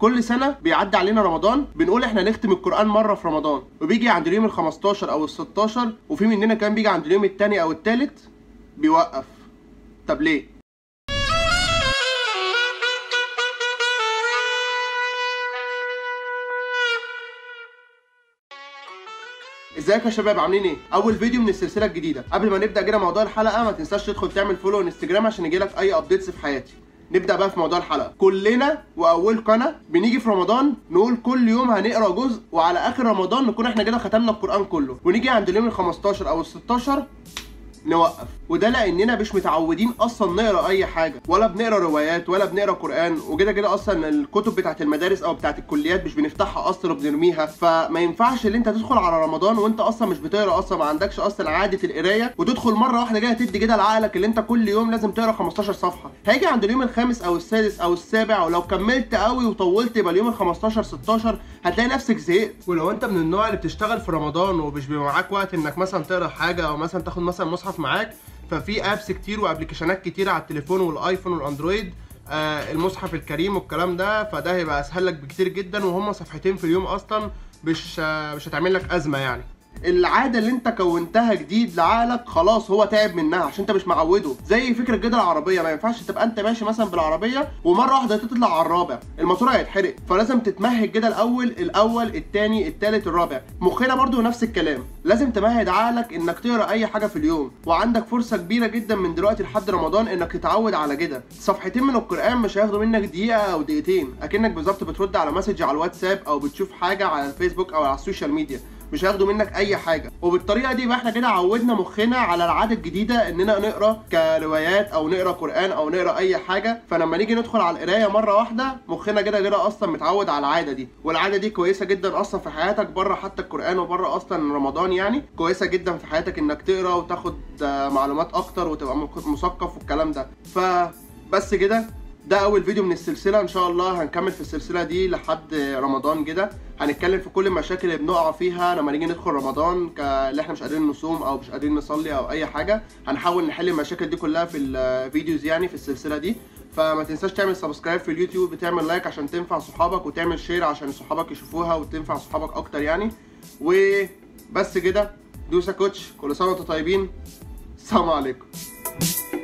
كل سنه بيعدي علينا رمضان بنقول احنا نختم القران مره في رمضان وبيجي عند اليوم ال 15 او ال 16 وفي مننا كان بيجي عند اليوم الثاني او الثالث بيوقف طب ليه ازيكم يا شباب عاملين ايه؟ اول فيديو من السلسله الجديده، قبل ما نبدا كده موضوع الحلقه ما تنساش تدخل تعمل فولو انستجرام عشان يجيلك اي ابديتس في حياتي. نبدا بقى في موضوع الحلقه، كلنا واولكم انا بنيجي في رمضان نقول كل يوم هنقرا جزء وعلى اخر رمضان نكون احنا كده ختمنا القران كله، ونيجي عند اليوم ال 15 او ال 16 نوقف وده لاننا مش متعودين اصلا نقرا اي حاجه ولا بنقرا روايات ولا بنقرا قران وكده كده اصلا الكتب بتاعت المدارس او بتاعت الكليات مش بنفتحها اصلا وبنرميها فما ينفعش ان انت تدخل على رمضان وانت اصلا مش بتقرا اصلا ما عندكش اصلا عاده القرايه وتدخل مره واحده كده تدي كده لعقلك اللي انت كل يوم لازم تقرا 15 صفحه هيجي عند اليوم الخامس او السادس او السابع ولو كملت قوي وطولت يبقى اليوم ال 15 16 هتلاقي نفسك زهقت ولو انت من النوع اللي بتشتغل في رمضان ومش بيبقى معاك وقت انك مثلا تقرا حاجه او مثلا تاخد مثلا مصحف معاك ففي ابس كتير وابلكيشنات كتير على التليفون والايفون والاندرويد آه المصحف الكريم والكلام ده فده هيبقى اسهل لك بكتير جدا وهم صفحتين في اليوم اصلا مش آه مش هتعمل لك ازمه يعني العاده اللي انت كونتها جديد لعقلك خلاص هو تعب منها عشان انت مش معوده زي فكره كده العربيه ما ينفعش تبقى انت ماشي مثلا بالعربيه ومره واحده تطلع على الرابع الموتور هيتحرق فلازم تتمهد كده الاول الاول الثاني الثالث الرابع مخنا برضو نفس الكلام لازم تمهد عقلك انك تقرا اي حاجه في اليوم وعندك فرصه كبيره جدا من دلوقتي لحد رمضان انك تتعود على كده صفحتين من القران مش هياخدوا منك دقيقه او دقيقتين اكنك بالظبط بترد على مسج على الواتساب او بتشوف حاجه على الفيسبوك او على السوشيال ميديا مش هياخدوا منك اي حاجه وبالطريقه دي يبقى احنا كده عودنا مخنا على العاده الجديده اننا نقرا كروايات او نقرا قران او نقرا اي حاجه فلما نيجي ندخل على القرايه مره واحده مخنا كده كده اصلا متعود على العاده دي والعاده دي كويسه جدا اصلا في حياتك بره حتى القران وبره اصلا رمضان يعني كويسه جدا في حياتك انك تقرا وتاخد معلومات اكتر وتبقى مثقف والكلام ده فبس كده ده اول فيديو من السلسله ان شاء الله هنكمل في السلسله دي لحد رمضان كده هنتكلم في كل المشاكل اللي بنقع فيها لما نيجي ندخل رمضان اللي احنا مش قادرين نصوم او مش قادرين نصلي او اي حاجه هنحاول نحل المشاكل دي كلها في الفيديوز يعني في السلسله دي فما تنساش تعمل سبسكرايب في اليوتيوب وتعمل لايك عشان تنفع صحابك وتعمل شير عشان صحابك يشوفوها وتنفع صحابك اكتر يعني وبس كده دوسا كوتش كل سنه وانتم طيبين السلام عليكم